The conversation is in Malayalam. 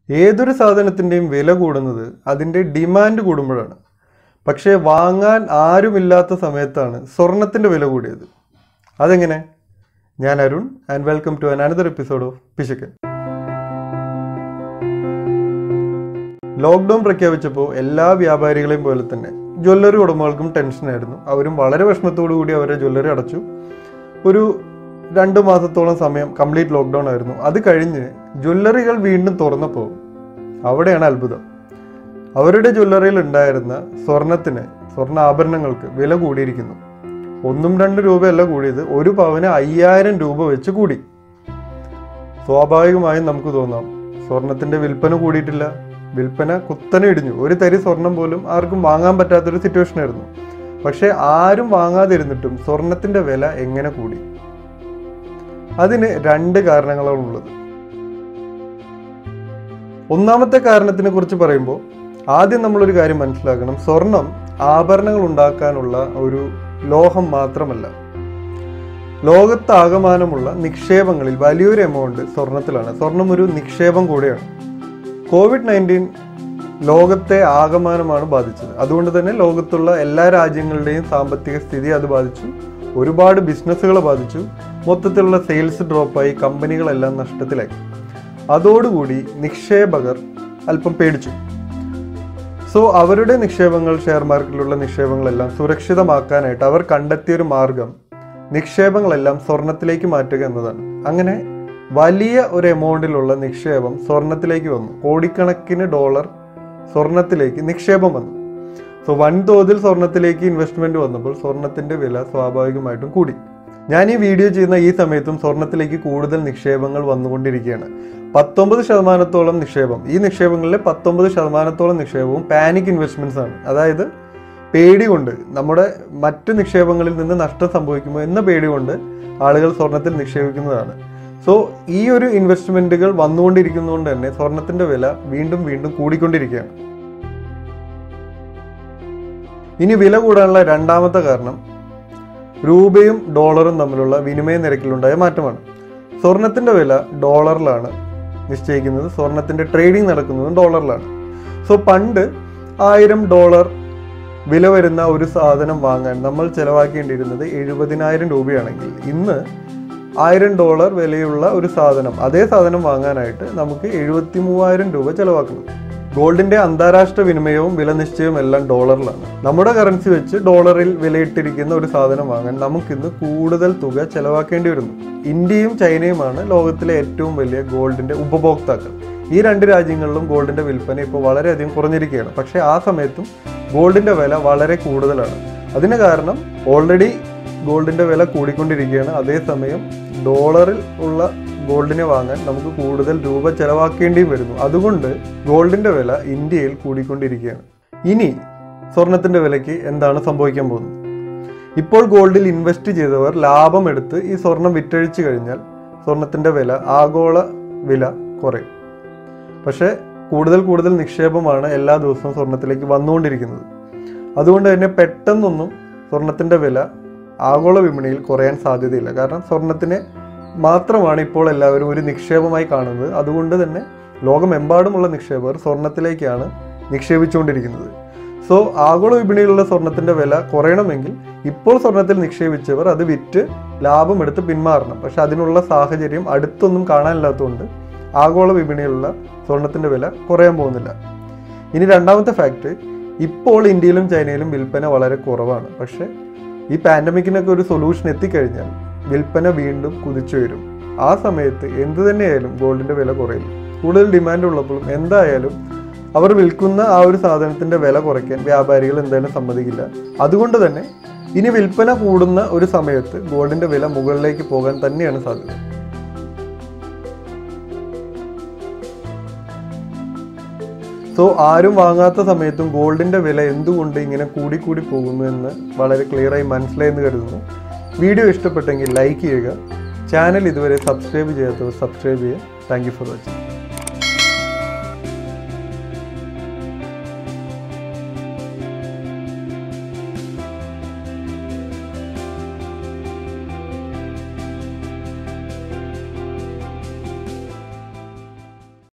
ഏതൊരു സാധനത്തിൻ്റെയും വില കൂടുന്നത് അതിൻ്റെ ഡിമാൻഡ് കൂടുമ്പോഴാണ് പക്ഷേ വാങ്ങാൻ ആരുമില്ലാത്ത സമയത്താണ് സ്വർണത്തിൻ്റെ വില കൂടിയത് അതെങ്ങനെ ഞാൻ Arun and welcome to another episode of Pishakkan lockdown പ്രഖ്യാപിച്ചപ്പോൾ എല്ലാ വ്യാപാരികളെയും പോലെ തന്നെ ജ്വല്ലറി ഉടമകൾക്കും ടെൻഷനായിരുന്നു അവരും വളരെ വിഷമത്തോടു കൂടി അവരെ ജ്വല്ലറി അടച്ചു ഒരു രണ്ട് മാസത്തോളം സമയം കംപ്ലീറ്റ് ലോക്ക്ഡൗൺ ആയിരുന്നു അത് കഴിഞ്ഞ് ജ്വല്ലറികൾ വീണ്ടും തുറന്നപ്പോൾ അവിടെയാണ് അത്ഭുതം അവരുടെ ജ്വല്ലറിയിൽ ഉണ്ടായിരുന്ന സ്വർണത്തിന് സ്വർണ്ണ ആഭരണങ്ങൾക്ക് വില കൂടിയിരിക്കുന്നു ഒന്നും രണ്ട് രൂപയല്ല കൂടിയത് ഒരു പവന് അയ്യായിരം രൂപ വെച്ച് കൂടി സ്വാഭാവികമായും നമുക്ക് തോന്നാം സ്വർണത്തിന്റെ വിൽപ്പന കൂടിയിട്ടില്ല വിൽപ്പന കുത്തനെ ഇടിഞ്ഞു ഒരു തരി സ്വർണം പോലും ആർക്കും വാങ്ങാൻ പറ്റാത്തൊരു സിറ്റുവേഷൻ ആയിരുന്നു പക്ഷെ ആരും വാങ്ങാതിരുന്നിട്ടും സ്വർണത്തിന്റെ വില എങ്ങനെ കൂടി അതിന് രണ്ട് കാരണങ്ങളാണ് ഉള്ളത് ഒന്നാമത്തെ കാരണത്തിനെ കുറിച്ച് പറയുമ്പോൾ ആദ്യം നമ്മളൊരു കാര്യം മനസ്സിലാക്കണം സ്വർണം ആഭരണങ്ങൾ ഉണ്ടാക്കാനുള്ള ഒരു ലോഹം മാത്രമല്ല ലോകത്താകമാനമുള്ള നിക്ഷേപങ്ങളിൽ വലിയൊരു എമൗണ്ട് സ്വർണത്തിലാണ് സ്വർണം ഒരു നിക്ഷേപം കൂടെയാണ് കോവിഡ് നയൻറ്റീൻ ലോകത്തെ ആകമാനമാണ് ബാധിച്ചത് അതുകൊണ്ട് തന്നെ ലോകത്തുള്ള എല്ലാ രാജ്യങ്ങളുടെയും സാമ്പത്തിക സ്ഥിതി അത് ബാധിച്ചു ഒരുപാട് ബിസിനസ്സുകളെ ബാധിച്ചു മൊത്തത്തിലുള്ള സെയിൽസ് ഡ്രോപ്പായി കമ്പനികളെല്ലാം നഷ്ടത്തിലായി അതോടുകൂടി നിക്ഷേപകർ അല്പം പേടിച്ചു സോ അവരുടെ നിക്ഷേപങ്ങൾ ഷെയർ മാർക്കറ്റിലുള്ള നിക്ഷേപങ്ങളെല്ലാം സുരക്ഷിതമാക്കാനായിട്ട് അവർ കണ്ടെത്തിയ ഒരു മാർഗം നിക്ഷേപങ്ങളെല്ലാം സ്വർണത്തിലേക്ക് മാറ്റുക എന്നതാണ് അങ്ങനെ വലിയ ഒരു എമൗണ്ടിലുള്ള നിക്ഷേപം സ്വർണത്തിലേക്ക് വന്നു കോടിക്കണക്കിന് ഡോളർ സ്വർണത്തിലേക്ക് നിക്ഷേപം വന്നു സോ വൻതോതിൽ സ്വർണത്തിലേക്ക് ഇൻവെസ്റ്റ്മെന്റ് വന്നപ്പോൾ സ്വർണത്തിന്റെ വില സ്വാഭാവികമായിട്ടും കൂടി ഞാൻ ഈ വീഡിയോ ചെയ്യുന്ന ഈ സമയത്തും സ്വർണത്തിലേക്ക് കൂടുതൽ നിക്ഷേപങ്ങൾ വന്നുകൊണ്ടിരിക്കുകയാണ് പത്തൊമ്പത് ശതമാനത്തോളം നിക്ഷേപം ഈ നിക്ഷേപങ്ങളിലെ പത്തൊമ്പത് ശതമാനത്തോളം നിക്ഷേപവും പാനിക് ഇൻവെസ്റ്റ്മെന്റ്സ് ആണ് അതായത് പേടി കൊണ്ട് നമ്മുടെ മറ്റ് നിക്ഷേപങ്ങളിൽ നിന്ന് നഷ്ടം സംഭവിക്കുമോ എന്ന പേടി കൊണ്ട് ആളുകൾ സ്വർണത്തിൽ നിക്ഷേപിക്കുന്നതാണ് സോ ഈ ഒരു ഇൻവെസ്റ്റ്മെന്റുകൾ വന്നുകൊണ്ടിരിക്കുന്നതുകൊണ്ട് തന്നെ സ്വർണത്തിന്റെ വില വീണ്ടും വീണ്ടും കൂടിക്കൊണ്ടിരിക്കുകയാണ് ഇനി വില കൂടാനുള്ള രണ്ടാമത്തെ കാരണം രൂപയും ഡോളറും തമ്മിലുള്ള വിനിമയ നിരക്കിലുണ്ടായ മാറ്റമാണ് സ്വർണത്തിന്റെ വില ഡോളറിലാണ് നിശ്ചയിക്കുന്നത് സ്വർണത്തിന്റെ ട്രേഡിംഗ് നടക്കുന്നതും ഡോളറിലാണ് സോ പണ്ട് ആയിരം ഡോളർ വില വരുന്ന ഒരു സാധനം വാങ്ങാൻ നമ്മൾ ചെലവാക്കേണ്ടിയിരുന്നത് എഴുപതിനായിരം രൂപയാണെങ്കിൽ ഇന്ന് ആയിരം ഡോളർ വിലയുള്ള ഒരു സാധനം അതേ സാധനം വാങ്ങാനായിട്ട് നമുക്ക് എഴുപത്തി മൂവായിരം രൂപ ചെലവാക്കണം ഗോൾഡിന്റെ അന്താരാഷ്ട്ര വിനിമയവും വില നിശ്ചയവും എല്ലാം ഡോളറിലാണ് നമ്മുടെ കറൻസി വെച്ച് ഡോളറിൽ വിലയിട്ടിരിക്കുന്ന ഒരു സാധനം വാങ്ങാൻ നമുക്കിന്ന് കൂടുതൽ തുക ചെലവാക്കേണ്ടി വരുന്നു ഇന്ത്യയും ചൈനയുമാണ് ലോകത്തിലെ ഏറ്റവും വലിയ ഗോൾഡിന്റെ ഉപഭോക്താക്കൾ ഈ രണ്ട് രാജ്യങ്ങളിലും ഗോൾഡിന്റെ വിൽപ്പന ഇപ്പോൾ വളരെയധികം കുറഞ്ഞിരിക്കുകയാണ് പക്ഷേ ആ സമയത്തും ഗോൾഡിന്റെ വില വളരെ കൂടുതലാണ് അതിന് കാരണം ഓൾറെഡി ഗോൾഡിന്റെ വില കൂടിക്കൊണ്ടിരിക്കുകയാണ് അതേസമയം ഡോളറിൽ ഉള്ള ഗോൾഡിനെ വാങ്ങാൻ നമുക്ക് കൂടുതൽ രൂപ ചെലവാക്കേണ്ടിയും വരുന്നു അതുകൊണ്ട് ഗോൾഡിന്റെ വില ഇന്ത്യയിൽ കൂടിക്കൊണ്ടിരിക്കുകയാണ് ഇനി സ്വർണത്തിന്റെ വിലയ്ക്ക് എന്താണ് സംഭവിക്കാൻ പോകുന്നത് ഇപ്പോൾ ഗോൾഡിൽ ഇൻവെസ്റ്റ് ചെയ്തവർ ലാഭം എടുത്ത് ഈ സ്വർണം വിറ്റഴിച്ചു കഴിഞ്ഞാൽ സ്വർണത്തിന്റെ വില ആഗോള വില കുറയും പക്ഷേ കൂടുതൽ കൂടുതൽ നിക്ഷേപമാണ് എല്ലാ ദിവസവും സ്വർണത്തിലേക്ക് വന്നുകൊണ്ടിരിക്കുന്നത് അതുകൊണ്ട് തന്നെ പെട്ടെന്നൊന്നും സ്വർണത്തിന്റെ വില ആഗോള വിപണിയിൽ കുറയാൻ സാധ്യതയില്ല കാരണം സ്വർണത്തിനെ മാത്രമാണ് ഇപ്പോൾ എല്ലാവരും ഒരു നിക്ഷേപമായി കാണുന്നത് അതുകൊണ്ട് തന്നെ ലോകമെമ്പാടുമുള്ള നിക്ഷേപകർ സ്വർണത്തിലേക്കാണ് നിക്ഷേപിച്ചുകൊണ്ടിരിക്കുന്നത് സോ ആഗോള വിപണിയിലുള്ള സ്വർണത്തിന്റെ വില കുറയണമെങ്കിൽ ഇപ്പോൾ സ്വർണത്തിൽ നിക്ഷേപിച്ചവർ അത് വിറ്റ് ലാഭം എടുത്ത് പിന്മാറണം പക്ഷെ അതിനുള്ള സാഹചര്യം അടുത്തൊന്നും കാണാനില്ലാത്തതുകൊണ്ട് ആഗോള വിപണിയിലുള്ള സ്വർണത്തിന്റെ വില കുറയാൻ പോകുന്നില്ല ഇനി രണ്ടാമത്തെ ഫാക്ട് ഇപ്പോൾ ഇന്ത്യയിലും ചൈനയിലും വിൽപ്പന വളരെ കുറവാണ് പക്ഷെ ഈ പാൻഡമിക്കിനൊക്കെ ഒരു സൊല്യൂഷൻ എത്തിക്കഴിഞ്ഞാൽ വിൽപ്പന വീണ്ടും കുതിച്ചു വരും ആ സമയത്ത് എന്ത് തന്നെയായാലും ഗോൾഡിന്റെ വില കുറയും കൂടുതൽ ഡിമാൻഡ് ഉള്ളപ്പോഴും എന്തായാലും അവർ വിൽക്കുന്ന ആ ഒരു സാധനത്തിന്റെ വില കുറയ്ക്കാൻ വ്യാപാരികൾ എന്തായാലും സമ്മതിക്കില്ല അതുകൊണ്ട് തന്നെ ഇനി വിൽപ്പന കൂടുന്ന ഒരു സമയത്ത് ഗോൾഡിന്റെ വില മുകളിലേക്ക് പോകാൻ തന്നെയാണ് സാധ്യത സോ ആരും വാങ്ങാത്ത സമയത്തും ഗോൾഡിന്റെ വില എന്തുകൊണ്ട് ഇങ്ങനെ കൂടിക്കൂടി പോകുന്നു എന്ന് വളരെ ക്ലിയറായി മനസ്സിലായെന്ന് കരുതുന്നു വീഡിയോ ഇഷ്ടപ്പെട്ടെങ്കിൽ ലൈക്ക് ചെയ്യുക ചാനൽ ഇതുവരെ സബ്സ്ക്രൈബ് ചെയ്യാത്തവർ സബ്സ്ക്രൈബ് ചെയ്യുക താങ്ക് യു ഫോർ വാച്ചിങ്